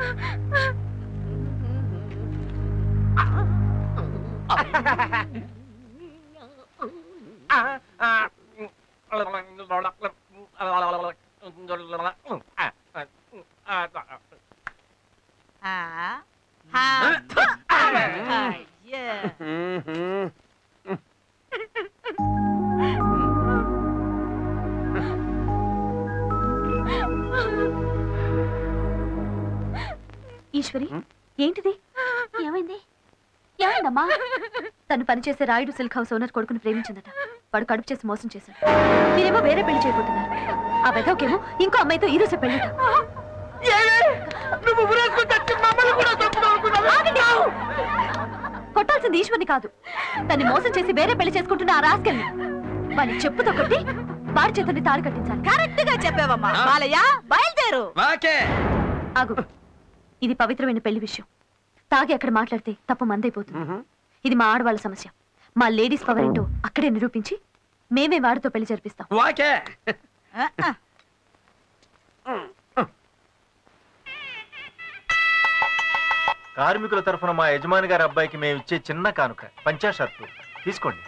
ఆ, ఆ, థు, అయ్యా. ఈశ్వరి ఏంటిది ఏమైంది ఏమైందమ్మా తను పనిచేసే రాయుడు సిల్క్ హౌస్ ఓనర్ కొడుకుని ప్రేమించిందట వాడు కడుపు చేసి మోసం చేశాడు మీరేమో వేరే పెళ్లి చేయబోతున్నారు ఆ వెదవకేమో ఇంకో అమ్మాయితో ఈ రోజే పెళ్ళట ఆగండి! కొట్టాల్సింది ఈశ్వర్ని కాదు తన్ని మోసం చేసి వేరే పెళ్లి చేసుకుంటున్న ఆ రాస్కెల్ని వాడిని చెప్పుతో కొట్టి వాడి చేతుల్ని తాడు కట్టించాలి కరెక్ట్ గా చెప్పావమ్మా బాలయ్య బయలుదేరు వాకే ఆగు ఇది పవిత్రమైన పెళ్లి విషయం తాగి అక్కడ మాట్లాడితే తప్పు మందైపోతుంది ఇది మా ఆడవాళ్ళ సమస్య మా లేడీస్ పవర్ ఏంటో అక్కడే నిరూపించి మేమే వాడితో పెళ్లి జరిపిస్తాం వాకే ఆ, ఆ. కార్మికుల తరఫున మా యజమాని గారి అబ్బాయికి మేము ఇచ్చే చిన్న కానుక పంచా షర్టు తీసుకోండి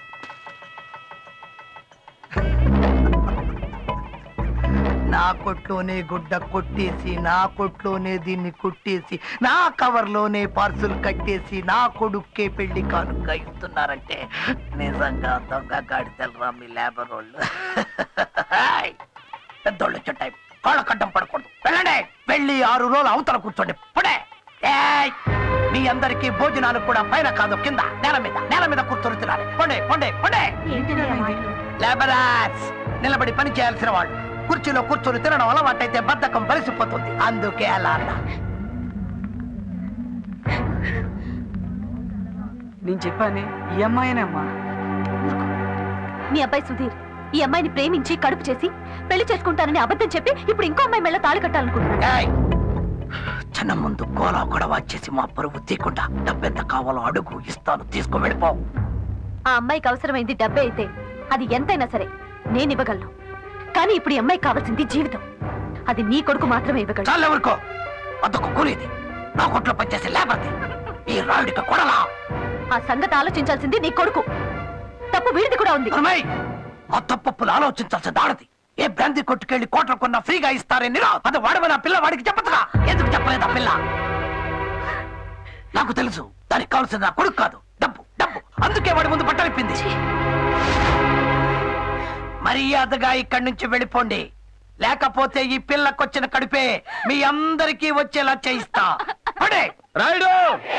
నా కొట్లోనే గుడ్డ కొట్టేసి నా కొట్లోనే దీన్ని కుట్టేసి నా కవర్లోనే పార్సుల్ కట్టేసి నా కొడుక్కే పెళ్లి కానుక ఇస్తున్నారంటే నిజంగా దొంగ గాడితెలరా మీ లేబర్ వాళ్ళు హాయ్! పెద్దోళ్ళు వచ్చే టైం కాళ్ళ కడ్డం పడకూడదు వెళ్ళండి వెళ్ళి ఆరు రోజులు అవతల కూర్చోండి పుడే ఏయ్! మీ అందరికీ భోజనాలు కూడా పైన కాదు కింద నేల మీద నేల మీద కూర్చొని తినాలి పొండే పొండే పొండే లేబరాస్ నిలబడి పని చేయాల్సిన వాళ్ళు కుర్చీలో కూర్చొని తినడం అలవాటైతే బద్ధకం బలిసిపోతుంది అందుకే అలా అన్నా నేను చెప్పాను ఈ అమ్మాయినమ్మా మీ అబ్బాయి సుధీర్ ఈ అమ్మాయిని ప్రేమించి కడుపు చేసి పెళ్లి చేసుకుంటానని అబద్ధం చెప్పి ఇప్పుడు ఇంకో అమ్మాయి మెళ్ళ తాళి కట్టాలనుకుంటున్నాడు ఏయ్! చిన్న ముందు గోలా కూడా వచ్చేసి మా పరువు తీయకుండా డబ్బెంత కావాలో అడుగు ఇస్తాను తీసుకో వెళ్ళిపో ఆ అమ్మాయికి అవసరమైంది డబ్బే అయితే అది ఎంతైనా సరే నేను ఇవ్వగలను కానీ ఇప్పుడు ఈ అమ్మాయికి కావాల్సింది జీవితం అది నీ కొడుకు మాత్రమే ఇవ్వగలడు చాలు ఎవరికో అదొక కూలీది నా కొట్లో పనిచేసే లేబర్ది ఈ రాయుడికి కొడలా ఆ సంగతి ఆలోచించాల్సింది నీ కొడుకు తప్పు వీడిది కూడా ఉంది అమ్మాయి ఆ తప్పప్పులు ఆలోచించాల్సి దాడది ఏ బ్రాంతి కొట్టుకెళ్లి కోట్ల కొన్న ఫ్రీగా ఇస్తారే నిరా అది వాడమని ఆ పిల్ల వాడికి చెప్పదుగా ఎందుకు చెప్పలేదు ఆ పిల్ల నాకు తెలుసు దానికి కావాల్సింది నా కొడుకు కాదు డబ్బు డబ్బు అందుకే వాడి ముందు పట్టలిప్పింది మర్యాదగా ఇక్కడి నుంచి వెళ్ళిపోండి లేకపోతే ఈ పిల్లకొచ్చిన కడుపే మీ అందరికీ వచ్చేలా చేయిస్తా పడే రాయుడు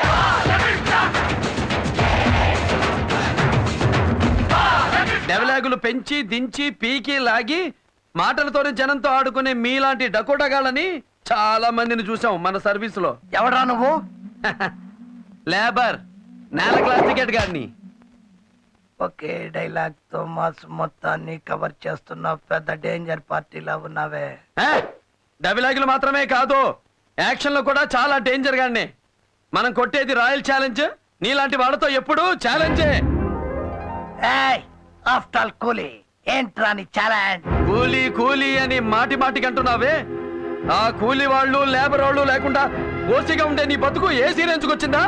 డెవలాగులు పెంచి దించి పీకి లాగి మాటలతోనే జనంతో ఆడుకునే మీలాంటి డకోటగాళ్ళని చాలా మందిని చూసాం మన సర్వీస్ లో ఎవడ్రా నువ్వు లేబర్ నేల క్లాస్ టికెట్ గాడిని ఒకే డైలాగ్ తో మాస్ మొత్తాన్ని కవర్ చేస్తున్న పెద్ద డేంజర్ పార్టీలా ఉన్నావే డబిలాగులు మాత్రమే కాదు యాక్షన్ లో కూడా చాలా డేంజర్ గానే మనం కొట్టేది రాయల్ ఛాలెంజ్ నీలాంటి వాళ్ళతో ఎప్పుడు ఛాలెంజే ఏయ్ ఆఫ్టర్ ఆల్ కూలీ ఏంట్రా నీ ఛాలెంజ్ కూలీ కూలీ అని మాటి మాటికి అంటున్నావే ఆ కూలీ వాళ్ళు లేబర్ వాళ్ళు లేకుండా ఓసిగా ఉండే నీ బతుకు ఏ సీరెంచుకొచ్చిందా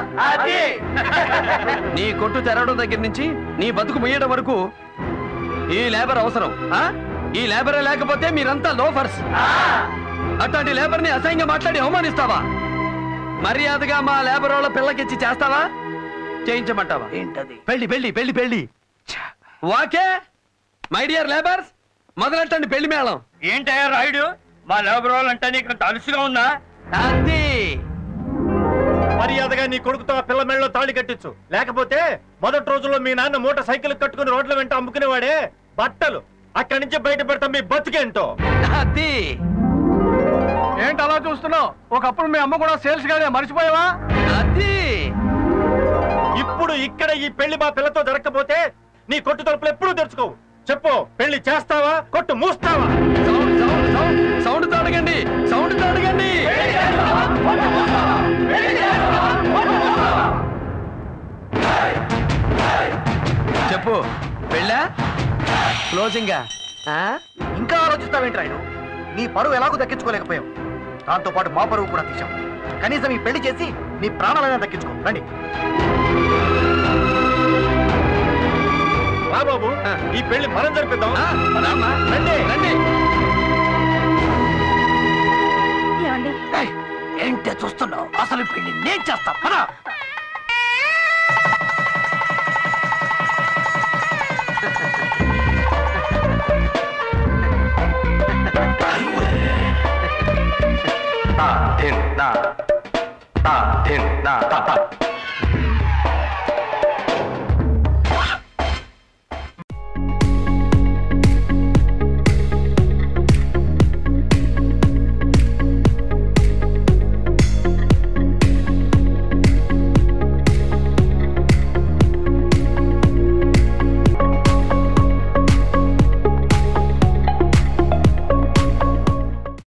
నీ కొట్టు తెరవడం దగ్గర నుంచి నీ బతుకు ముయ్యడం వరకు ఈ లేబర్ అవసరం ఆ? ఈ లేబరే లేకపోతే మీరంతా లోఫర్స్ అట్లాంటి లేబర్ ని అసహ్యంగా మాట్లాడి అవమానిస్తావా మర్యాదగా మా లేబర్ వాళ్ళ పిల్లకిచ్చి చేస్తావా చేయించమంటావా ఏంటది పెళ్లి పెళ్లి పెళ్లి పెళ్లి వాకే మై డియర్ లేబర్స్ మొదలెట్టండి పెళ్లి మేళం ఏంటయ్యా రాయుడు మా లేబర్ అంటే నీకు అంత అలుసుగా ఉందా అది మర్యాదగా నీ కొడుకుతో ఆ పిల్ల మెళ్ళలో తాళి కట్టించు లేకపోతే మొదటి రోజుల్లో మీ నాన్న మూట సైకిల్ కట్టుకుని రోడ్ల వెంట అమ్ముకునేవాడే బట్టలు అక్కడి నుంచి బయట పెడతా మీ బతుకేంటో అది ఏంటి అలా చూస్తున్నావు ఒకప్పుడు మీ అమ్మ కూడా సేల్స్ గానే మర్చిపోయావా అది ఇప్పుడు ఇక్కడ ఈ పెళ్లి మా పిల్లతో జరగకపోతే నీ కొట్టు తలుపులు ఎప్పుడూ తెరుచుకోవు చెప్పు పెళ్లి చేస్తావా కొట్టు మూస్తావా సౌండ్ సౌండ్ సౌండ్ సౌండ్ తో అడగండి సౌండ్ తో అడగండి చెప్పు పెళ్ళా క్లోజింగా ఇంకా ఆలోచిస్తావేంటి రాయుడు నీ పరువు ఎలాగో దక్కించుకోలేకపోయావు దాంతో పాటు మా పరువు కూడా తీశాం కనీసం ఈ పెళ్లి చేసి నీ ప్రాణాలైనా దక్కించుకో రండి రా బాబు ఈ పెళ్లి మనం జరిపిద్దాం ఆ, రామ్మా. రండి రండి ఏమండి ఏయ్, ఏంటే చూస్తున్నావు అసలు ఈ పెళ్లి నేను చేస్తా పద తా ధిన్ తా తా ధిన్ తా తా తా